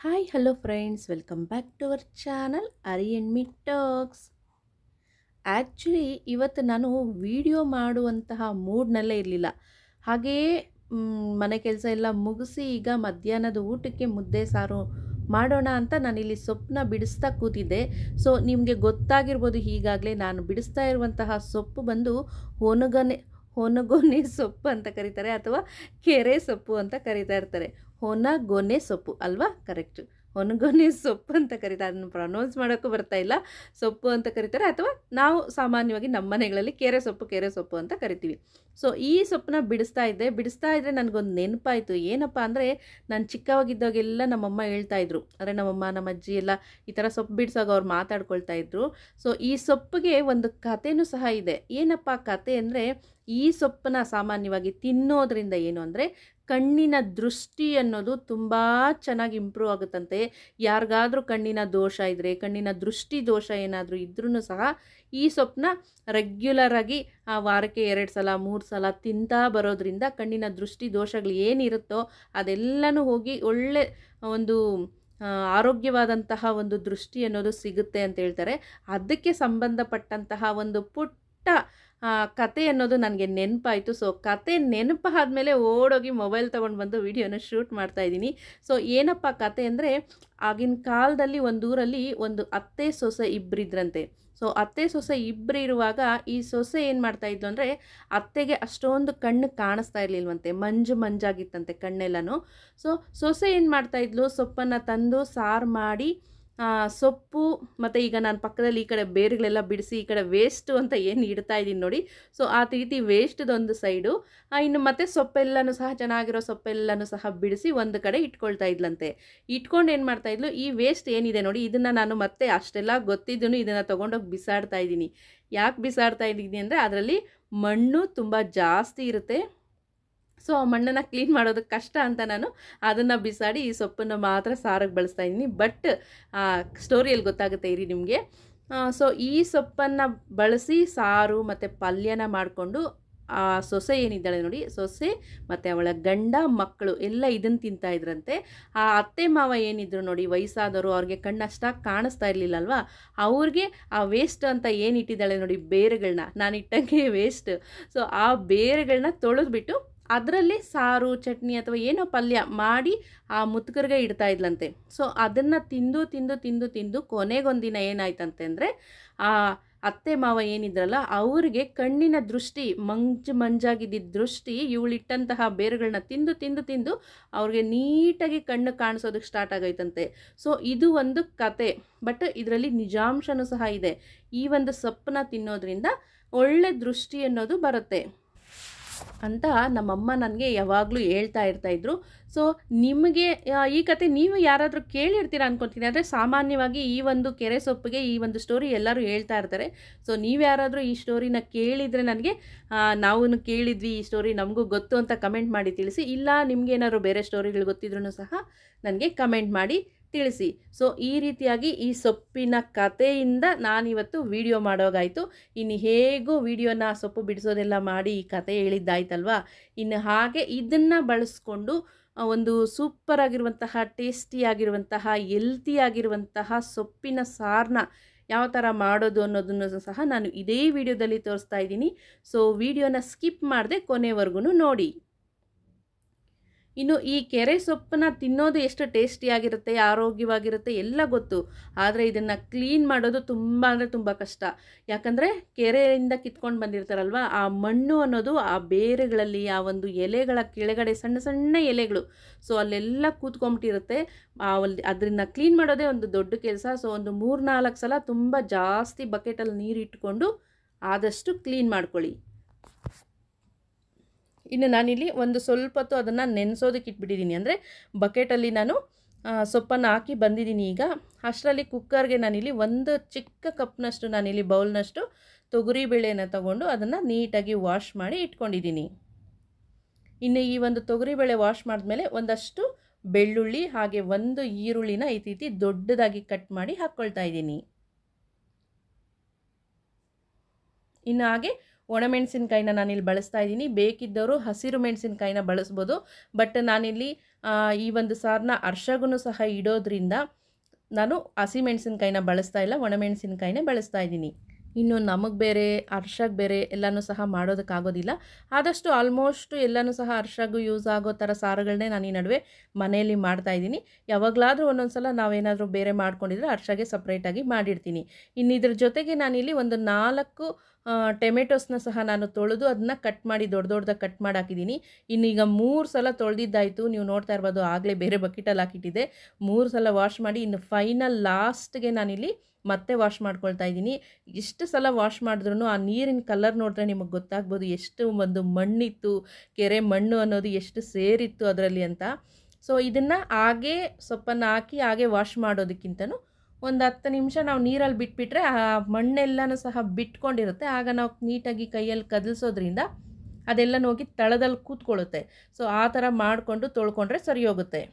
hi hello friends welcome back to our channel ಅರಿ and me talks actually ಇವತ್ತು ನಾನು video ಮಾಡುವಂತಹ ಮೂಡ್ನಲ್ಲೇ ಇರಲಿಲ್ಲ ಹಾಗೆಯೇ ಮ್, ಮನೆ ಕೆಲಸ ಎಲ್ಲ ಮುಗಿಸಿ ಈಗ ಮಧ್ಯಾಹ್ನದ ಊಟಕ್ಕೆ ಮುದ್ದೆ ಸಾರು ಮಾಡೋಣ ಅಂತ ನಾನಿಲ್ಲಿ ಸೊಪ್ಪನ್ನ ಬಿಡಿಸ್ತಾ ಕೂತಿದ್ದೆ ಸೊ ನಿಮಗೆ ಗೊತ್ತಾಗಿರ್ಬೋದು ಈಗಾಗಲೇ ನಾನು ಬಿಡಿಸ್ತಾ ಇರುವಂತಹ ಸೊಪ್ಪು ಬಂದು ಹೊನಗನೆ ಹೊನಗೊನೆ ಸೊಪ್ಪು ಅಂತ ಕರೀತಾರೆ ಅಥವಾ ಕೆರೆ ಸೊಪ್ಪು ಅಂತ ಕರೀತಾ ಇರ್ತಾರೆ ಹೊನಗೊನೆ ಸೊಪ್ಪು ಅಲ್ವಾ ಕರೆಕ್ಟ್ ಹೊನಗೊನೆ ಸೊಪ್ಪು ಅಂತ ಕರೀತಾರೆ ಅದನ್ನು ಪ್ರೊನೌನ್ಸ್ ಮಾಡೋಕ್ಕೂ ಬರ್ತಾ ಇಲ್ಲ ಸೊಪ್ಪು ಅಂತ ಕರೀತಾರೆ ಅಥವಾ ನಾವು ಸಾಮಾನ್ಯವಾಗಿ ನಮ್ಮ ಮನೆಗಳಲ್ಲಿ ಕೆರೆ ಸೊಪ್ಪು ಕೆರೆ ಸೊಪ್ಪು ಅಂತ ಕರಿತೀವಿ ಸೊ ಈ ಸೊಪ್ಪನ್ನ ಬಿಡಿಸ್ತಾ ಇದ್ದೆ ಬಿಡಿಸ್ತಾ ಇದ್ದರೆ ನನಗೊಂದು ನೆನಪಾಯಿತು ಏನಪ್ಪ ಅಂದರೆ ನಾನು ಚಿಕ್ಕವಾಗಿದ್ದಾಗೆಲ್ಲ ನಮ್ಮಮ್ಮ ಹೇಳ್ತಾ ಇದ್ರು ಅಂದರೆ ನಮ್ಮಮ್ಮ ನಮ್ಮ ಅಜ್ಜಿ ಎಲ್ಲ ಈ ಥರ ಸೊಪ್ಪು ಬಿಡಿಸುವಾಗ ಅವ್ರು ಮಾತಾಡ್ಕೊಳ್ತಾ ಇದ್ರು ಸೊ ಈ ಸೊಪ್ಪಿಗೆ ಒಂದು ಕಥೆನೂ ಸಹ ಇದೆ ಏನಪ್ಪ ಕತೆ ಅಂದರೆ ಈ ಸೊಪ್ಪನ್ನ ಸಾಮಾನ್ಯವಾಗಿ ತಿನ್ನೋದ್ರಿಂದ ಏನು ಅಂದರೆ ಕಣ್ಣಿನ ದೃಷ್ಟಿ ಅನ್ನೋದು ತುಂಬ ಚೆನ್ನಾಗಿ ಇಂಪ್ರೂವ್ ಆಗುತ್ತಂತೆ ಯಾರಿಗಾದ್ರೂ ಕಣ್ಣಿನ ದೋಷ ಇದ್ದರೆ ಕಣ್ಣಿನ ದೃಷ್ಟಿ ದೋಷ ಏನಾದರೂ ಇದ್ರೂ ಸಹ ಈ ಸೊಪ್ಪನ್ನ ರೆಗ್ಯುಲರ್ ಆಗಿ ಆ ವಾರಕ್ಕೆ ಎರಡು ಸಲ ಮೂರು ಸಲ ತಿಂತಾ ಬರೋದ್ರಿಂದ ಕಣ್ಣಿನ ದೃಷ್ಟಿ ದೋಷಗಳು ಏನಿರುತ್ತೋ ಅದೆಲ್ಲನೂ ಹೋಗಿ ಒಳ್ಳೆ ಒಂದು ಆ, ಆರೋಗ್ಯವಾದಂತಹ ಒಂದು ದೃಷ್ಟಿ ಅನ್ನೋದು ಸಿಗುತ್ತೆ ಅಂತ ಹೇಳ್ತಾರೆ ಅದಕ್ಕೆ ಸಂಬಂಧಪಟ್ಟಂತಹ ಒಂದು ಪುಟ್ಟ ಆ, ಕತೆ ಅನ್ನೋದು ನನಗೆ ನೆನಪಾಯಿತು ಸೊ ಕತೆ ನೆನಪಾದ್ಮೇಲೆ ಓಡೋಗಿ ಮೊಬೈಲ್ ತೊಗೊಂಡು ಬಂದು ವಿಡಿಯೋನ ಶೂಟ್ ಮಾಡ್ತಾ ಇದ್ದೀನಿ ಸೊ ಏನಪ್ಪ ಕತೆ ಅಂದರೆ ಆಗಿನ ಕಾಲದಲ್ಲಿ ಒಂದು ಊರಲ್ಲಿ ಒಂದು ಅತ್ತೆ ಸೊಸೆ ಇಬ್ಬರಿದ್ರಂತೆ ಸೊ ಅತ್ತೆ ಸೊಸೆ ಇಬ್ಬರು ಇರುವಾಗ ಈ ಸೊಸೆ ಏನು ಮಾಡ್ತಾ ಇದ್ಲು ಅಂದರೆ ಅತ್ತೆಗೆ ಅಷ್ಟೊಂದು ಕಣ್ಣು ಕಾಣಿಸ್ತಾ ಇರಲಿಲ್ವಂತೆ ಮಂಜು ಮಂಜಾಗಿತ್ತಂತೆ ಕಣ್ಣೆಲ್ಲನೂ ಸೊ ಸೊಸೆ ಏನು ಮಾಡ್ತಾ ಇದ್ಲು ಸೊಪ್ಪನ್ನು ತಂದು ಸಾರು ಮಾಡಿ ಆ, ಸೊಪ್ಪು ಮತ್ತು ಈಗ ನಾನು ಪಕ್ಕದಲ್ಲಿ ಈ ಕಡೆ ಬೇರುಗಳೆಲ್ಲ ಬಿಡಿಸಿ ಈ ಕಡೆ ವೇಸ್ಟು ಅಂತ ಏನು ಇಡ್ತಾ ಇದ್ದೀನಿ ನೋಡಿ ಸೊ ಆ ರೀತಿ ವೇಸ್ಟ್ದೊಂದು ಸೈಡು ಇನ್ನು ಮತ್ತೆ ಸೊಪ್ಪೆಲ್ಲನೂ ಸಹ ಚೆನ್ನಾಗಿರೋ ಸೊಪ್ಪೆಲ್ಲನೂ ಸಹ ಬಿಡಿಸಿ ಒಂದು ಕಡೆ ಇಟ್ಕೊಳ್ತಾ ಇದ್ಲಂತೆ ಇಟ್ಕೊಂಡು ಏನು ಮಾಡ್ತಾ ಇದ್ಲು ಈ ವೇಸ್ಟ್ ಏನಿದೆ ನೋಡಿ ಇದನ್ನು ನಾನು ಮತ್ತೆ ಅಷ್ಟೆಲ್ಲ ಗೊತ್ತಿದ್ದೂ ಇದನ್ನು ತೊಗೊಂಡೋಗಿ ಬಿಸಾಡ್ತಾ ಇದ್ದೀನಿ ಯಾಕೆ ಬಿಸಾಡ್ತಾ ಇದ್ದೀನಿ ಅಂದರೆ ಅದರಲ್ಲಿ ಮಣ್ಣು ತುಂಬ ಜಾಸ್ತಿ ಇರುತ್ತೆ ಸೊ ಆ ಮಣ್ಣನ್ನು ಕ್ಲೀನ್ ಮಾಡೋದಕ್ಕೆ ಕಷ್ಟ ಅಂತ ನಾನು ಅದನ್ನು ಬಿಸಾಡಿ ಈ ಸೊಪ್ಪನ್ನು ಮಾತ್ರ ಸಾರಿಗೆ ಬಳಸ್ತಾ ಇದ್ದೀನಿ ಬಟ್ ಸ್ಟೋರಿಯಲ್ಲಿ ಗೊತ್ತಾಗುತ್ತೆ ಇರಿ ನಿಮಗೆ ಸೊ ಈ ಸೊಪ್ಪನ್ನು ಬಳಸಿ ಸಾರು ಮತ್ತು ಪಲ್ಯನ ಮಾಡಿಕೊಂಡು ಆ ಸೊಸೆ ಏನಿದ್ದಾಳೆ ನೋಡಿ ಸೊಸೆ ಮತ್ತು ಅವಳ ಗಂಡ ಮಕ್ಕಳು ಎಲ್ಲ ಇದನ್ನು ತಿಂತಾ ಇದ್ರಂತೆ ಆ ಅತ್ತೆ ಮಾವ ಏನಿದ್ರು ನೋಡಿ ವಯಸ್ಸಾದವರು ಅವ್ರಿಗೆ ಕಣ್ಣಷ್ಟಾಗಿ ಕಾಣಿಸ್ತಾ ಇರಲಿಲ್ಲ ಅಲ್ವಾ ಅವ್ರಿಗೆ ಆ ವೇಸ್ಟ್ ಅಂತ ಏನು ಇಟ್ಟಿದ್ದಾಳೆ ನೋಡಿ ಬೇರುಗಳನ್ನ ನಾನು ಇಟ್ಟಂಗೆ ವೇಸ್ಟ್ ಸೊ ಆ ಬೇರುಗಳನ್ನ ತೊಳೆದ್ಬಿಟ್ಟು ಅದರಲ್ಲಿ ಸಾರು ಚಟ್ನಿ ಅಥವಾ ಏನೋ ಪಲ್ಯ ಮಾಡಿ ಆ ಮುತ್ಕರ್ಗೆ ಇಡ್ತಾ ಇದ್ಲಂತೆ ಸೊ ಅದನ್ನು ತಿಂದು ತಿಂದು ತಿಂದು ತಿಂದು ಕೊನೆಗೊಂದಿನ ಏನಾಯ್ತಂತೆ ಅಂದರೆ ಆ ಅತ್ತೆ ಮಾವ ಏನಿದ್ರಲ್ಲ ಅವ್ರಿಗೆ ಕಣ್ಣಿನ ದೃಷ್ಟಿ ಮಂಜು ಮಂಜಾಗಿದ್ದ ದೃಷ್ಟಿ ಇವಳಿಟ್ಟಂತಹ ಬೇರುಗಳನ್ನ ತಿಂದು ತಿಂದು ತಿಂದು ಅವ್ರಿಗೆ ನೀಟಾಗಿ ಕಣ್ಣು ಕಾಣಿಸೋದಕ್ಕೆ ಸ್ಟಾರ್ಟ್ ಆಗೈತಂತೆ ಸೊ ಇದು ಒಂದು ಕತೆ ಬಟ್ ಇದರಲ್ಲಿ ನಿಜಾಂಶನೂ ಸಹ ಇದೆ ಈ ಒಂದು ಸೊಪ್ಪನ್ನ ತಿನ್ನೋದ್ರಿಂದ ಒಳ್ಳೆ ದೃಷ್ಟಿ ಅನ್ನೋದು ಬರುತ್ತೆ ಅಂತ ನಮ್ಮಮ್ಮ ನನಗೆ ಯಾವಾಗಲೂ ಹೇಳ್ತಾ ಇರ್ತಾಯಿದ್ರು ಸೊ ನಿಮಗೆ ಆ, ಈ ಕತೆ ನೀವು ಯಾರಾದರೂ ಕೇಳಿರ್ತೀರ ಅನ್ಕೊತೀನಿ ಆದರೆ ಸಾಮಾನ್ಯವಾಗಿ ಈ ಒಂದು ಕೆರೆ ಸೊಪ್ಪಿಗೆ ಈ ಒಂದು ಸ್ಟೋರಿ ಎಲ್ಲರೂ ಹೇಳ್ತಾ ಇರ್ತಾರೆ ಸೊ ನೀವು ಯಾರಾದರೂ ಈ ಸ್ಟೋರಿನ ಕೇಳಿದರೆ ನನಗೆ ನಾವು ಕೇಳಿದ್ವಿ ಈ ಸ್ಟೋರಿ ನಮಗೂ ಗೊತ್ತು ಅಂತ ಕಮೆಂಟ್ ಮಾಡಿ ತಿಳಿಸಿ ಇಲ್ಲ ನಿಮ್ಗೇನಾದ್ರು ಬೇರೆ ಸ್ಟೋರಿಗಳು ಗೊತ್ತಿದ್ರೂ ಸಹ ನನಗೆ ಕಮೆಂಟ್ ಮಾಡಿ ತಿಳಿಸಿ ಸೊ ಈ ರೀತಿಯಾಗಿ ಈ ಸೊಪ್ಪಿನ ಕಥೆಯಿಂದ ನಾನಿವತ್ತು ವಿಡಿಯೋ ಮಾಡೋಗಾಯಿತು ಇನ್ನು ಹೇಗೋ ವಿಡಿಯೋನ ಸೊಪ್ಪು ಬಿಡಿಸೋದೆಲ್ಲ ಮಾಡಿ ಈ ಕತೆ ಹೇಳಿದ್ದಾಯ್ತಲ್ವಾ ಇನ್ನು ಹಾಗೆ ಇದನ್ನು ಬಳಸ್ಕೊಂಡು ಆ, ಒಂದು ಸೂಪರ್ ಆಗಿರುವಂತಹ ಟೇಸ್ಟಿ ಆಗಿರುವಂತಹ ಎಲ್ತಿ ಆಗಿರುವಂತಹ ಸೊಪ್ಪಿನ ಸಾರನ್ನ ಯಾವ ಥರ ಮಾಡೋದು ಅನ್ನೋದನ್ನು ಸಹ ನಾನು ಇದೇ ವಿಡಿಯೋದಲ್ಲಿ ತೋರಿಸ್ತಾ ಇದ್ದೀನಿ ಸೊ ವಿಡಿಯೋನ ಸ್ಕಿಪ್ ಮಾಡದೆ ಕೊನೆವರೆಗೂ ನೋಡಿ ಇನ್ನು ಈ ಕೆರೆ ಸೊಪ್ಪನ್ನ ತಿನ್ನೋದು ಎಷ್ಟು ಟೇಸ್ಟಿಯಾಗಿರುತ್ತೆ ಆರೋಗ್ಯವಾಗಿರುತ್ತೆ ಎಲ್ಲ ಗೊತ್ತು ಆದರೆ ಇದನ್ನು ಕ್ಲೀನ್ ಮಾಡೋದು ತುಂಬ ಅಂದರೆ ತುಂಬ ಕಷ್ಟ ಯಾಕಂದರೆ ಕೆರೆಯಿಂದ ಕಿತ್ಕೊಂಡು ಬಂದಿರ್ತಾರಲ್ವ ಆ ಮಣ್ಣು ಅನ್ನೋದು ಆ ಬೇರುಗಳಲ್ಲಿ ಆ ಒಂದು ಎಲೆಗಳ ಕೆಳಗಡೆ ಸಣ್ಣ ಸಣ್ಣ ಎಲೆಗಳು ಸೊ ಅಲ್ಲೆಲ್ಲ ಕೂತ್ಕೊಂಬಿಟ್ಟಿರುತ್ತೆ ಅಲ್ಲಿ ಅದನ್ನು ಕ್ಲೀನ್ ಮಾಡೋದೇ ಒಂದು ದೊಡ್ಡ ಕೆಲಸ ಸೊ ಒಂದು ಮೂರು ನಾಲ್ಕು ಸಲ ತುಂಬ ಜಾಸ್ತಿ ಬಕೆಟಲ್ಲಿ ನೀರು ಇಟ್ಕೊಂಡು ಆದಷ್ಟು ಕ್ಲೀನ್ ಮಾಡ್ಕೊಳ್ಳಿ ಇನ್ನು ನಾನಿಲ್ಲಿ ಒಂದು ಸ್ವಲ್ಪ ಹೊತ್ತು ಅದನ್ನು ನೆನೆಸೋದಕ್ಕೆ ಇಟ್ಬಿಟ್ಟಿದ್ದೀನಿ ಅಂದರೆ ಬಕೆಟಲ್ಲಿ ನಾನು ಆ, ಸೊಪ್ಪನ್ನು ಹಾಕಿ ಬಂದಿದ್ದೀನಿ ಈಗ ಅಷ್ಟರಲ್ಲಿ ಕುಕ್ಕರ್ಗೆ ನಾನಿಲ್ಲಿ ಒಂದು ಚಿಕ್ಕ ಕಪ್ನಷ್ಟು ನಾನಿಲ್ಲಿ ಬೌಲ್ನಷ್ಟು ತೊಗರಿ ಬೇಳೆನ ತಗೊಂಡು ಅದನ್ನು ನೀಟಾಗಿ ವಾಶ್ ಮಾಡಿ ಇಟ್ಕೊಂಡಿದ್ದೀನಿ ಇನ್ನು ಈ ಒಂದು ತೊಗರಿಬೇಳೆ ವಾಶ್ ಮಾಡಿದ್ಮೇಲೆ ಒಂದಷ್ಟು ಬೆಳ್ಳುಳ್ಳಿ ಹಾಗೆ ಒಂದು ಈರುಳ್ಳಿನ ಈ ರೀತಿ ದೊಡ್ಡದಾಗಿ ಕಟ್ ಮಾಡಿ ಹಾಕ್ಕೊಳ್ತಾ ಇದ್ದೀನಿ ಇನ್ನು ಹಾಗೆ ಒಣಮೆಣಸಿನ್ಕಾಯಿನ ನಾನಿಲ್ಲಿ ಬಳಸ್ತಾ ಇದ್ದೀನಿ ಬೇಕಿದ್ದವರು ಹಸಿರು ಮೆಣಸಿನ್ಕಾಯಿನ ಬಳಸ್ಬೋದು ಬಟ್ ನಾನಿಲ್ಲಿ ಈ ಒಂದು ಸಾರನ್ನ ಅರ್ಶಗೂ ಸಹ ಇಡೋದ್ರಿಂದ ನಾನು ಹಸಿಮೆಣಸಿನ್ಕಾಯಿನ ಬಳಸ್ತಾ ಇಲ್ಲ ಒಣಮೆಣಸಿನ್ಕಾಯಿನೇ ಬಳಸ್ತಾ ಇದ್ದೀನಿ ಇನ್ನು ನಮಗೆ ಬೇರೆ ಅರ್ಶಕ್ಕೆ ಬೇರೆ ಎಲ್ಲನೂ ಸಹ ಮಾಡೋದಕ್ಕಾಗೋದಿಲ್ಲ ಆದಷ್ಟು ಆಲ್ಮೋಸ್ಟ್ ಎಲ್ಲನೂ ಸಹ ಅರ್ಶಗೂ ಯೂಸ್ ಆಗೋ ಥರ ಸಾರುಗಳನ್ನೇ ನಾನು ಈ ನಡುವೆ ಮನೆಯಲ್ಲಿ ಮಾಡ್ತಾ ಇದ್ದೀನಿ ಯಾವಾಗಲಾದರೂ ಒಂದೊಂದು ಸಲ ನಾವೇನಾದರೂ ಬೇರೆ ಮಾಡ್ಕೊಂಡಿದ್ರೆ ಅರ್ಶಗೆ ಸಪ್ರೇಟಾಗಿ ಮಾಡಿರ್ತೀನಿ ಇನ್ನು ಇದ್ರ ಜೊತೆಗೆ ನಾನಿಲ್ಲಿ ಒಂದು ನಾಲ್ಕು ಟೊಮೆಟೊಸ್ನ ಸಹ ನಾನು ತೊಳೆದು ಅದನ್ನ ಕಟ್ ಮಾಡಿ ದೊಡ್ಡ ದೊಡ್ಡದಾಗಿ ಕಟ್ ಮಾಡಿ ಹಾಕಿದ್ದೀನಿ ಇನ್ನು ಈಗ ಮೂರು ಸಲ ತೊಳೆದಿದ್ದಾಯಿತು ನೀವು ನೋಡ್ತಾ ಇರ್ಬೋದು ಆಗಲೇ ಬೇರೆ ಬಕೆಟಲ್ಲಿ ಹಾಕಿಟ್ಟಿದ್ದೆ ಮೂರು ಸಲ ವಾಶ್ ಮಾಡಿ ಇನ್ನು ಫೈನಲ್ ಲಾಸ್ಟ್ಗೆ ನಾನಿಲ್ಲಿ ಮತ್ತೆ ವಾಶ್ ಮಾಡ್ಕೊಳ್ತಾ ಇದ್ದೀನಿ ಎಷ್ಟು ಸಲ ವಾಶ್ ಮಾಡಿದ್ರೂ ಆ ನೀರಿನ ಕಲರ್ ನೋಡಿದ್ರೆ ನಿಮಗೆ ಗೊತ್ತಾಗ್ಬೋದು ಎಷ್ಟು ಒಂದು ಮಣ್ಣಿತ್ತು ಕೆರೆ ಮಣ್ಣು ಅನ್ನೋದು ಎಷ್ಟು ಸೇರಿತ್ತು ಅದರಲ್ಲಿ ಅಂತ ಸೊ ಇದನ್ನು ಹಾಗೇ ಸೊಪ್ಪನ್ನು ಹಾಕಿ ಹಾಗೆ ವಾಶ್ ಮಾಡೋದಕ್ಕಿಂತನೂ ಒಂದು ಹತ್ತು ನಿಮಿಷ ನಾವು ನೀರಲ್ಲಿ ಬಿಟ್ಬಿಟ್ರೆ ಆ ಮಣ್ಣೆಲ್ಲನೂ ಸಹ ಬಿಟ್ಕೊಂಡಿರುತ್ತೆ ಆಗ ನಾವು ನೀಟಾಗಿ ಕೈಯಲ್ಲಿ ಕದಲ್ಸೋದ್ರಿಂದ ಅದೆಲ್ಲ ಹೋಗಿ ತಳದಲ್ಲಿ ಕೂತ್ಕೊಳ್ಳುತ್ತೆ ಸೊ ಆ ಥರ ಮಾಡಿಕೊಂಡು ತೊಳ್ಕೊಂಡ್ರೆ ಸರಿ ಹೋಗುತ್ತೆ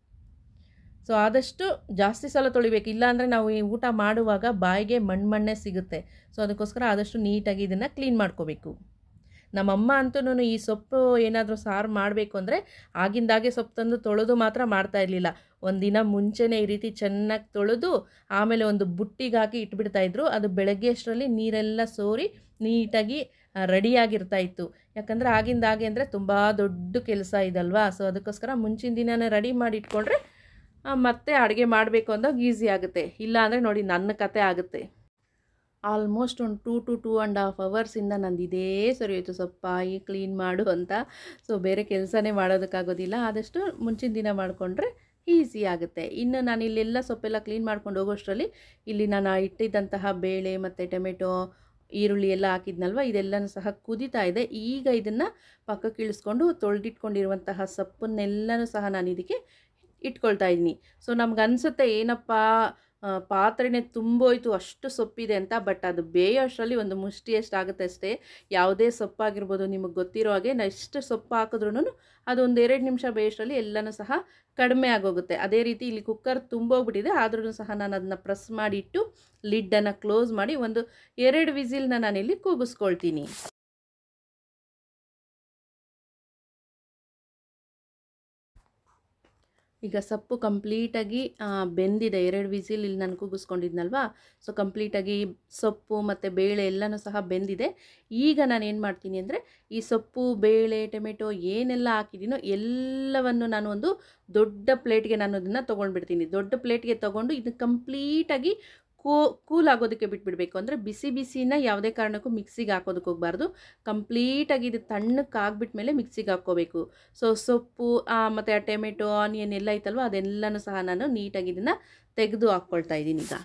ಸೊ ಆದಷ್ಟು ಜಾಸ್ತಿ ಸಲ ತೊಳಿಬೇಕು ಇಲ್ಲಾಂದರೆ ನಾವು ಈ ಊಟ ಮಾಡುವಾಗ ಬಾಯಿಗೆ ಮಣ್ಣು ಮಣ್ಣೇ ಸಿಗುತ್ತೆ ಸೊ ಅದಕ್ಕೋಸ್ಕರ ಆದಷ್ಟು ನೀಟಾಗಿ ಇದನ್ನು ಕ್ಲೀನ್ ಮಾಡ್ಕೋಬೇಕು ನಮ್ಮಮ್ಮ ಅಂತೂ ಈ ಸೊಪ್ಪು ಏನಾದರೂ ಸಾರು ಮಾಡಬೇಕು ಅಂದರೆ ಆಗಿಂದಾಗೆ ಸೊಪ್ಪು ತಂದು ತೊಳೆದು ಮಾತ್ರ ಮಾಡ್ತಾ ಇರಲಿಲ್ಲ ಒಂದಿನ ಮುಂಚೆನೇ ಈ ರೀತಿ ಚೆನ್ನಾಗಿ ತೊಳೆದು ಆಮೇಲೆ ಒಂದು ಬುಟ್ಟಿಗೆ ಹಾಕಿ ಇಟ್ಬಿಡ್ತಾಯಿದ್ರು ಅದು ಬೆಳಗ್ಗೆ ಅಷ್ಟರಲ್ಲಿ ನೀರೆಲ್ಲ ಸೋರಿ ನೀಟಾಗಿ ರೆಡಿಯಾಗಿರ್ತಾ ಇತ್ತು ಯಾಕಂದರೆ ಆಗಿಂದಾಗೆ ಅಂದರೆ ತುಂಬ ದೊಡ್ಡ ಕೆಲಸ ಇದಲ್ವಾ ಸೊ ಅದಕ್ಕೋಸ್ಕರ ಮುಂಚಿನ ದಿನನೇ ರೆಡಿ ಮಾಡಿ ಇಟ್ಕೊಂಡ್ರೆ ಮತ್ತೆ ಅಡುಗೆ ಮಾಡಬೇಕು ಅಂದಾಗ ಈಸಿ ಆಗುತ್ತೆ ಇಲ್ಲ ಅಂದರೆ ನೋಡಿ ನನ್ನ ಕತೆ ಆಗುತ್ತೆ ಆಲ್ಮೋಸ್ಟ್ ಒಂದು two to two and half ಅವರ್ಸಿಂದ ನಂದು ಇದೇ ಸರಿ ಹೋಯ್ತು ಸ್ವಲ್ಪ ಈ ಕ್ಲೀನ್ ಮಾಡು ಅಂತ ಸೊ ಬೇರೆ ಕೆಲಸನೇ ಮಾಡೋದಕ್ಕಾಗೋದಿಲ್ಲ ಆದಷ್ಟು ಮುಂಚಿನ ದಿನ ಮಾಡಿಕೊಂಡ್ರೆ ಈಸಿ ಆಗುತ್ತೆ ಇನ್ನು ನಾನು ಇಲ್ಲೆಲ್ಲ ಸೊಪ್ಪೆಲ್ಲ ಕ್ಲೀನ್ ಮಾಡ್ಕೊಂಡು ಹೋಗೋಷ್ಟರಲ್ಲಿ ಇಲ್ಲಿ ನಾನು ಇಟ್ಟಿದ್ದಂತಹ ಬೇಳೆ ಮತ್ತು ಟೊಮೆಟೊ ಈರುಳ್ಳಿ ಎಲ್ಲ ಹಾಕಿದ್ನಲ್ವ ಇದೆಲ್ಲನೂ ಸಹ ಕುದೀತಾ ಇದೆ ಈಗ ಇದನ್ನು ಪಕ್ಕಕ್ಕೆ ಇಳಿಸ್ಕೊಂಡು ತೊಳೆದಿಟ್ಕೊಂಡಿರುವಂತಹ ಸೊಪ್ಪನ್ನೆಲ್ಲನೂ ಸಹ ನಾನು ಇದಕ್ಕೆ ಇಟ್ಕೊಳ್ತಾ ಇದ್ದೀನಿ ಸೊ ನಮ್ಗೆ ಅನಿಸುತ್ತೆ ಏನಪ್ಪ ಪಾತ್ರೆನೇ ತುಂಬೋಯ್ತು ಅಷ್ಟು ಸೊಪ್ಪಿದೆ ಅಂತ ಬಟ್ ಅದು ಬೇಯೋ ಅಷ್ಟರಲ್ಲಿ ಒಂದು ಮುಷ್ಟಿ ಎಷ್ಟು ಆಗುತ್ತೆ ಅಷ್ಟೇ ಯಾವುದೇ ಸೊಪ್ಪಾಗಿರ್ಬೋದು ನಿಮಗೆ ಗೊತ್ತಿರೋ ಹಾಗೆ ನಾ ಎಷ್ಟು ಸೊಪ್ಪು ಹಾಕಿದ್ರೂ ಅದೊಂದು ಎರಡು ನಿಮಿಷ ಬೇಯೋಷ್ಟರಲ್ಲಿ ಎಲ್ಲನೂ ಸಹ ಕಡಿಮೆ ಆಗೋಗುತ್ತೆ ಅದೇ ರೀತಿ ಇಲ್ಲಿ ಕುಕ್ಕರ್ ತುಂಬೋಗ್ಬಿಟ್ಟಿದೆ ಆದ್ರೂ ಸಹ ನಾನು ಅದನ್ನ ಪ್ರೆಸ್ ಮಾಡಿಟ್ಟು ಲಿಡ್ಡನ್ನು ಕ್ಲೋಸ್ ಮಾಡಿ ಒಂದು ಎರಡು ವಿಸಿಲ್ನ ನಾನಿಲ್ಲಿ ಕೂಗಿಸ್ಕೊಳ್ತೀನಿ ಈಗ ಸೊಪ್ಪು ಕಂಪ್ಲೀಟಾಗಿ ಬೆಂದಿದೆ ಎರಡು ವಿಸಿಲ್ ಇಲ್ಲಿ ನಾನು ಕೂಗಿಸ್ಕೊಂಡಿದ್ನಲ್ವಾ ಸೊ ಕಂಪ್ಲೀಟಾಗಿ ಸೊಪ್ಪು ಮತ್ತು ಬೇಳೆ ಎಲ್ಲನೂ ಸಹ ಬೆಂದಿದೆ ಈಗ ನಾನು ಏನು ಮಾಡ್ತೀನಿ ಅಂದರೆ ಈ ಸೊಪ್ಪು ಬೇಳೆ ಟೊಮೆಟೊ ಏನೆಲ್ಲ ಹಾಕಿದ್ದೀನೋ ಎಲ್ಲವನ್ನು ನಾನು ಒಂದು ದೊಡ್ಡ ಪ್ಲೇಟ್ಗೆ ನಾನು ಅದನ್ನು ತೊಗೊಂಡ್ಬಿಡ್ತೀನಿ ದೊಡ್ಡ ಪ್ಲೇಟ್ಗೆ ತೊಗೊಂಡು ಇದು ಕಂಪ್ಲೀಟಾಗಿ ಕೂ ಕೂಲ್ ಆಗೋದಕ್ಕೆ ಬಿಟ್ಬಿಡಬೇಕು ಅಂದರೆ ಬಿಸಿ ಬಿಸಿನ ಯಾವುದೇ ಕಾರಣಕ್ಕೂ ಮಿಕ್ಸಿಗೆ ಹಾಕೋದಕ್ಕೆ ಹೋಗಬಾರ್ದು ಕಂಪ್ಲೀಟಾಗಿ ಇದು ತಣ್ಣಕ್ಕೆ ಆಗಿಬಿಟ್ಮೇಲೆ ಮಿಕ್ಸಿಗೆ ಹಾಕ್ಕೋಬೇಕು ಸೊ ಸೊಪ್ಪು ಮತ್ತು ಆ ಟೊಮೆಟೊ ಆನಿಯನ್ ಎಲ್ಲ ಐತಲ್ವ ಅದೆಲ್ಲನೂ ಸಹ ನಾನು ನೀಟಾಗಿ ಇದನ್ನು ತೆಗೆದು ಹಾಕ್ಕೊಳ್ತಾ ಇದ್ದೀನಿ ಈಗ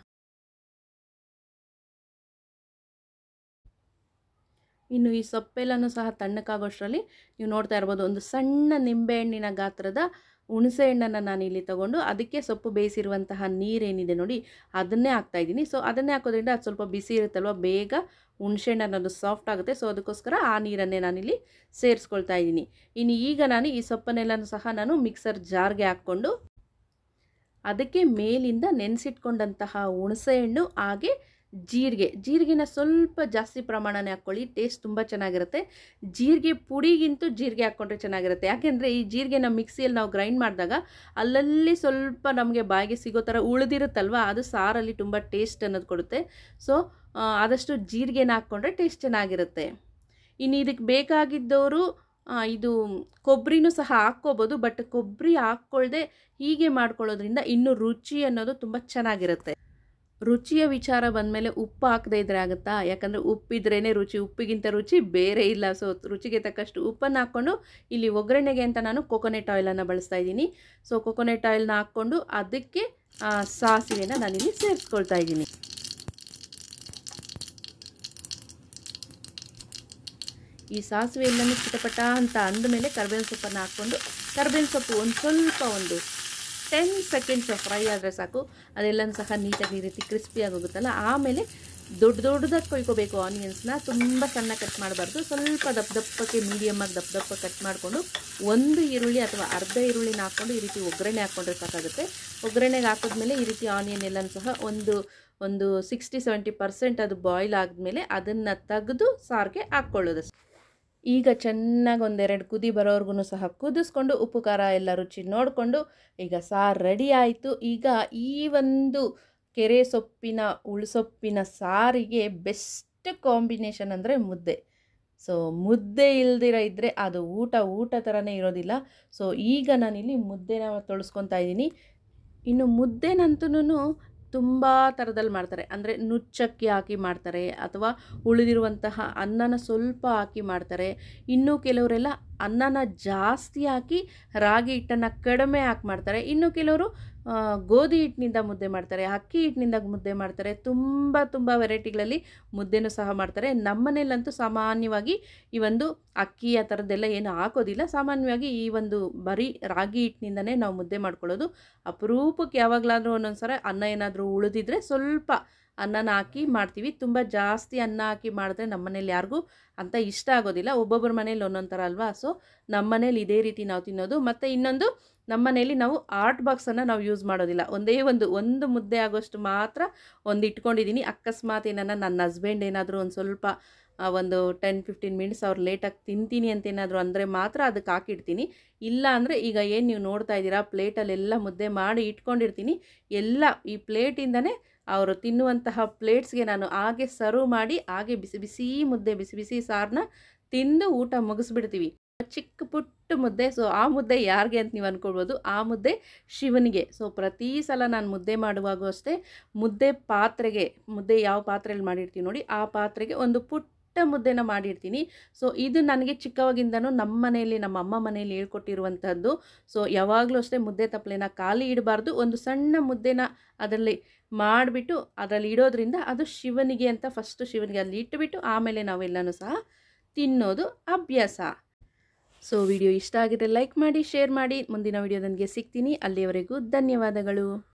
ಇನ್ನು ಈ ಸೊಪ್ಪೆಲ್ಲನೂ ಸಹ ತಣ್ಣಕ್ಕಾಗೋಷ್ಟರಲ್ಲಿ ನೀವು ನೋಡ್ತಾ ಇರ್ಬೋದು ಒಂದು ಸಣ್ಣ ನಿಂಬೆಹಣ್ಣಿನ ಗಾತ್ರದ ಹುಣಸೆ ಹಣ್ಣನ್ನು ನಾನು ಇಲ್ಲಿ ತೊಗೊಂಡು ಅದಕ್ಕೆ ಸೊಪ್ಪು ಬೇಯಿಸಿರುವಂತಹ ನೀರೇನಿದೆ ನೋಡಿ ಅದನ್ನೇ ಹಾಕ್ತಾಯಿದ್ದೀನಿ ಸೊ ಅದನ್ನೇ ಹಾಕೋದ್ರಿಂದ ಅದು ಸ್ವಲ್ಪ ಬಿಸಿ ಇರುತ್ತಲ್ವ ಬೇಗ ಹುಣಸೆ ಹಣ್ಣು ಅನ್ನೋದು ಸಾಫ್ಟ್ ಆಗುತ್ತೆ ಸೊ ಅದಕ್ಕೋಸ್ಕರ ಆ ನೀರನ್ನೇ ನಾನಿಲ್ಲಿ ಸೇರಿಸ್ಕೊಳ್ತಾ ಇದ್ದೀನಿ ಇನ್ನು ಈಗ ನಾನು ಈ ಸೊಪ್ಪನ್ನೆಲ್ಲನೂ ಸಹ ನಾನು ಮಿಕ್ಸರ್ ಜಾರ್ಗೆ ಹಾಕ್ಕೊಂಡು ಅದಕ್ಕೆ ಮೇಲಿಂದ ನೆನೆಸಿಟ್ಕೊಂಡಂತಹ ಹುಣಸೆಹಣ್ಣು ಹಾಗೆ ಜೀರಿಗೆ ಜೀರಿಗೆನ ಸ್ವಲ್ಪ ಜಾಸ್ತಿ ಪ್ರಮಾಣನೇ ಹಾಕ್ಕೊಳ್ಳಿ ಟೇಸ್ಟ್ ತುಂಬ ಚೆನ್ನಾಗಿರುತ್ತೆ ಜೀರಿಗೆ ಪುಡಿಗಿಂತೂ ಜೀರಿಗೆ ಹಾಕ್ಕೊಂಡ್ರೆ ಚೆನ್ನಾಗಿರುತ್ತೆ ಯಾಕೆಂದರೆ ಈ ಜೀರಿಗೆನ ಮಿಕ್ಸಿಯಲ್ಲಿ ನಾವು ಗ್ರೈಂಡ್ ಮಾಡಿದಾಗ ಅಲ್ಲಲ್ಲಿ ಸ್ವಲ್ಪ ನಮಗೆ ಬಾಯಿಗೆ ಸಿಗೋ ಥರ ಉಳಿದಿರುತ್ತಲ್ವ ಅದು ಸಾರಲ್ಲಿ ತುಂಬ ಟೇಸ್ಟ್ ಅನ್ನೋದು ಕೊಡುತ್ತೆ ಸೊ ಆದಷ್ಟು ಜೀರಿಗೆನ ಹಾಕ್ಕೊಂಡ್ರೆ ಟೇಸ್ಟ್ ಚೆನ್ನಾಗಿರುತ್ತೆ ಇನ್ನು ಇದಕ್ಕೆ ಬೇಕಾಗಿದ್ದವರು ಇದು ಕೊಬ್ಬರಿನೂ ಸಹ ಹಾಕ್ಕೋಬೋದು ಬಟ್ ಕೊಬ್ಬರಿ ಹಾಕ್ಕೊಳ್ದೆ ಹೀಗೆ ಮಾಡ್ಕೊಳ್ಳೋದ್ರಿಂದ ಇನ್ನೂ ರುಚಿ ಅನ್ನೋದು ತುಂಬ ಚೆನ್ನಾಗಿರುತ್ತೆ ರುಚಿಯ ವಿಚಾರ ಬಂದಮೇಲೆ ಉಪ್ಪು ಹಾಕದೇ ಇದ್ರೆ ಆಗುತ್ತಾ ಯಾಕಂದರೆ ಉಪ್ಪಿದ್ರೇ ರುಚಿ ಉಪ್ಪಿಗಿಂತ ರುಚಿ ಬೇರೆ ಇಲ್ಲ ಸೊ ರುಚಿಗೆ ತಕ್ಕಷ್ಟು ಉಪ್ಪನ್ನು ಹಾಕ್ಕೊಂಡು ಇಲ್ಲಿ ಒಗ್ಗರಣೆಗೆ ಅಂತ ನಾನು ಕೊಕೊನೆಟ್ ಆಯಿಲನ್ನು ಬಳಸ್ತಾ ಇದ್ದೀನಿ ಸೊ ಕೊಕೊನೆಟ್ ಆಯಿಲ್ನ ಹಾಕ್ಕೊಂಡು ಅದಕ್ಕೆ ಸಾಸಿವೆನ ನಾನಿಲ್ಲಿ ಸೇರಿಸ್ಕೊಳ್ತಾ ಇದ್ದೀನಿ ಈ ಸಾಸಿವೆ ಎಲ್ಲನೂ ಚಿಟಪಟ ಅಂತ ಅಂದಮೇಲೆ ಕರ್ಬೇವಿನ ಸೊಪ್ಪನ್ನು ಹಾಕ್ಕೊಂಡು ಕರ್ಬೇವಿನ ಸೊಪ್ಪು ಒಂದು ಸ್ವಲ್ಪ ಒಂದು ಟೆನ್ ಸೆಕೆಂಡ್ಸ್ ಫ್ರೈ ಆದರೆ ಸಾಕು ಅದೆಲ್ಲನೂ ಸಹ ನೀಟಾಗಿ ಈ ರೀತಿ ಕ್ರಿಸ್ಪಿಯಾಗಿ ಹೋಗುತ್ತಲ್ಲ ಆಮೇಲೆ ದೊಡ್ಡ ದೊಡ್ಡದಾಗಿ ಕೊಯ್ಕೋಬೇಕು ಆನಿಯನ್ಸ್ನ ತುಂಬ ಸಣ್ಣ ಕಟ್ ಮಾಡಬಾರ್ದು ಸ್ವಲ್ಪ ದಪ್ಪ ದಪ್ಪಕ್ಕೆ ಮೀಡಿಯಮ್ಮಾಗಿ ದಪ್ಪ ದಪ್ಪ ಕಟ್ ಮಾಡಿಕೊಂಡು ಒಂದು ಈರುಳ್ಳಿ ಅಥವಾ ಅರ್ಧ ಈರುಳ್ಳಿನ ಹಾಕ್ಕೊಂಡು ಈ ರೀತಿ ಒಗ್ಗರಣೆ ಹಾಕ್ಕೊಂಡ್ರೆ ಸಾಕಾಗುತ್ತೆ ಒಗ್ಗರಣೆಗೆ ಹಾಕಿದ್ಮೇಲೆ ಈ ರೀತಿ ಆನಿಯನ್ ಎಲ್ಲನೂ ಸಹ ಒಂದು ಒಂದು ಸಿಕ್ಸ್ಟಿ ಸೆವೆಂಟಿ ಪರ್ಸೆಂಟ್ ಅದು ಬಾಯ್ಲ್ ಆದಮೇಲೆ ಅದನ್ನು ತೆಗೆದು ಸಾರಿಗೆ ಹಾಕ್ಕೊಳ್ಳೋದಷ್ಟೆ ಈಗ ಚೆನ್ನಾಗಿ ಒಂದೆರಡು ಕುದಿ ಬರೋವರೆಗೂ ಸಹ ಕುದಿಸ್ಕೊಂಡು ಉಪ್ಪು ಖಾರ ಎಲ್ಲ ರುಚಿ ನೋಡಿಕೊಂಡು ಈಗ ಸಾರು ರೆಡಿ ಆಯಿತು ಈಗ ಈ ಒಂದು ಕೆರೆ ಸೊಪ್ಪಿನ ಉಳ್ಸೊಪ್ಪಿನ ಸಾರಿಗೆ ಬೆಸ್ಟ್ ಕಾಂಬಿನೇಷನ್ ಅಂದರೆ ಮುದ್ದೆ ಸೊ ಮುದ್ದೆ ಇಲ್ದಿರ ಇದ್ದರೆ ಅದು ಊಟ ಊಟ ಥರನೇ ಇರೋದಿಲ್ಲ ಸೊ ಈಗ ನಾನಿಲ್ಲಿ ಮುದ್ದೆನ ತೊಳಸ್ಕೊತಾ ಇದ್ದೀನಿ ಇನ್ನು ಮುದ್ದೆನಂತೂ ತುಂಬ ಥರದಲ್ಲಿ ಮಾಡ್ತಾರೆ ಅಂದರೆ ನುಚ್ಚಕ್ಕಿ ಹಾಕಿ ಮಾಡ್ತಾರೆ ಅಥವಾ ಉಳಿದಿರುವಂತಹ ಅನ್ನನ ಸ್ವಲ್ಪ ಹಾಕಿ ಮಾಡ್ತಾರೆ ಇನ್ನು ಕೆಲವರೆಲ್ಲ ಅನ್ನನ ಜಾಸ್ತಿ ಹಾಕಿ ರಾಗಿ ಹಿಟ್ಟನ್ನು ಕಡಿಮೆ ಹಾಕಿ ಮಾಡ್ತಾರೆ ಇನ್ನು ಕೆಲವರು ಆ, ಗೋಧಿ ಹಿಟ್ಟಿನಿಂದ ಮುದ್ದೆ ಮಾಡ್ತಾರೆ ಅಕ್ಕಿ ಹಿಟ್ಟಿನಿಂದ ಮುದ್ದೆ ಮಾಡ್ತಾರೆ ತುಂಬ ತುಂಬ ವೆರೈಟಿಗಳಲ್ಲಿ ಮುದ್ದೆನೂ ಸಹ ಮಾಡ್ತಾರೆ ನಮ್ಮನೇಲಂತೂ ಸಾಮಾನ್ಯವಾಗಿ ಈ ಒಂದು ಅಕ್ಕಿ ಆ ಥರದ್ದೆಲ್ಲ ಏನು ಹಾಕೋದಿಲ್ಲ ಸಾಮಾನ್ಯವಾಗಿ ಈ ಒಂದು ಬರೀ ರಾಗಿ ಹಿಟ್ಟಿನಿಂದನೇ ನಾವು ಮುದ್ದೆ ಮಾಡ್ಕೊಳ್ಳೋದು ಅಪರೂಪಕ್ಕೆ ಯಾವಾಗಲಾದರೂ ಒಂದೊಂದು ಸಲ ಅನ್ನ ಏನಾದರೂ ಉಳಿದಿದ್ರೆ ಸ್ವಲ್ಪ ಅನ್ನನ ಹಾಕಿ ಮಾಡ್ತೀವಿ ತುಂಬ ಜಾಸ್ತಿ ಅನ್ನ ಹಾಕಿ ಮಾಡಿದ್ರೆ ನಮ್ಮ ಮನೇಲಿ ಯಾರಿಗೂ ಅಂತ ಇಷ್ಟ ಆಗೋದಿಲ್ಲ ಒಬ್ಬೊಬ್ಬರ ಮನೇಲಿ ಒಂದೊಂದು ಥರ ಅಲ್ವಾ ಸೊ ನಮ್ಮ ಮನೇಲಿ ಇದೇ ರೀತಿ ನಾವು ತಿನ್ನೋದು ಮತ್ತು ಇನ್ನೊಂದು ನಮ್ಮ ಮನೇಲಿ ನಾವು ಆರ್ಟ್ ಬಾಕ್ಸನ್ನು ನಾವು ಯೂಸ್ ಮಾಡೋದಿಲ್ಲ ಒಂದೇ ಒಂದು ಒಂದು ಮುದ್ದೆ ಆಗೋಷ್ಟು ಮಾತ್ರ ಒಂದು ಇಟ್ಕೊಂಡಿದ್ದೀನಿ ಅಕಸ್ಮಾತ್ ಏನನ್ನ ನನ್ನ ಹಸ್ಬೆಂಡ್ ಏನಾದರೂ ಒಂದು ಸ್ವಲ್ಪ ಆ, ಒಂದು ಟೆನ್ ಫಿಫ್ಟೀನ್ ಮಿನಿಟ್ಸ್ ಅವ್ರು ಲೇಟಾಗಿ ತಿಂತೀನಿ ಅಂತ ಏನಾದರೂ ಅಂದರೆ ಮಾತ್ರ ಅದಕ್ಕೆ ಹಾಕಿಡ್ತೀನಿ ಇಲ್ಲ ಅಂದರೆ ಈಗ ಏನು ನೀವು ನೋಡ್ತಾ ಇದ್ದೀರಾ ಪ್ಲೇಟಲ್ಲೆಲ್ಲ ಮುದ್ದೆ ಮಾಡಿ ಇಟ್ಕೊಂಡಿರ್ತೀನಿ ಎಲ್ಲ ಈ ಪ್ಲೇಟಿಂದನೇ ಅವರು ತಿನ್ನುವಂತಹ ಪ್ಲೇಟ್ಸ್ಗೆ ನಾನು ಹಾಗೆ ಸರ್ವ್ ಮಾಡಿ ಹಾಗೆ ಬಿಸಿ ಬಿಸಿ ಮುದ್ದೆ ಬಿಸಿ ಬಿಸಿ ಸಾರನ್ನ ತಿಂದು ಊಟ ಮುಗಿಸ್ಬಿಡ್ತೀವಿ ಚಿಕ್ಕ ಪುಟ್ಟ ಮುದ್ದೆ ಸೊ ಆ ಮುದ್ದೆ ಯಾರಿಗೆ ಅಂತ ನೀವು ಅಂದ್ಕೊಳ್ಬೋದು ಆ ಮುದ್ದೆ ಶಿವನಿಗೆ ಸೊ ಪ್ರತಿ ಸಲ ನಾನು ಮುದ್ದೆ ಮಾಡುವಾಗೂ ಅಷ್ಟೇ ಮುದ್ದೆ ಪಾತ್ರೆಗೆ ಮುದ್ದೆ ಯಾವ ಪಾತ್ರೆಯಲ್ಲಿ ಮಾಡಿರ್ತೀವಿ ನೋಡಿ ಆ ಪಾತ್ರೆಗೆ ಒಂದು ಪುಟ್ಟ ಮುದ್ದೆನ ಮಾಡಿರ್ತೀನಿ ಸೊ ಇದು ನನಗೆ ಚಿಕ್ಕವಾಗಿಂದನೂ ನಮ್ಮ ಮನೆಯಲ್ಲಿ ನಮ್ಮ ಅಮ್ಮ ಮನೆಯಲ್ಲಿ ಹೇಳ್ಕೊಟ್ಟಿರುವಂಥದ್ದು ಸೊ ಯಾವಾಗಲೂ ಅಷ್ಟೇ ಮುದ್ದೆ ತಪ್ಪಲೆನ ಖಾಲಿ ಇಡಬಾರ್ದು ಒಂದು ಸಣ್ಣ ಮುದ್ದೆನ ಅದರಲ್ಲಿ ಮಾಡಿಬಿಟ್ಟು ಅದರಲ್ಲಿ ಇಡೋದ್ರಿಂದ ಅದು ಶಿವನಿಗೆ ಅಂತ ಫಸ್ಟು ಶಿವನಿಗೆ ಅಲ್ಲಿ ಇಟ್ಟುಬಿಟ್ಟು ಆಮೇಲೆ ನಾವೆಲ್ಲನೂ ಸಹ ತಿನ್ನೋದು ಅಭ್ಯಾಸ ಸೊ ವಿಡಿಯೋ ಇಷ್ಟ ಆಗಿದ್ರೆ ಲೈಕ್ ಮಾಡಿ ಶೇರ್ ಮಾಡಿ ಮುಂದಿನ ವಿಡಿಯೋದೊಂದಿಗೆ ಸಿಗ್ತೀನಿ ಅಲ್ಲಿಯವರೆಗೂ ಧನ್ಯವಾದಗಳು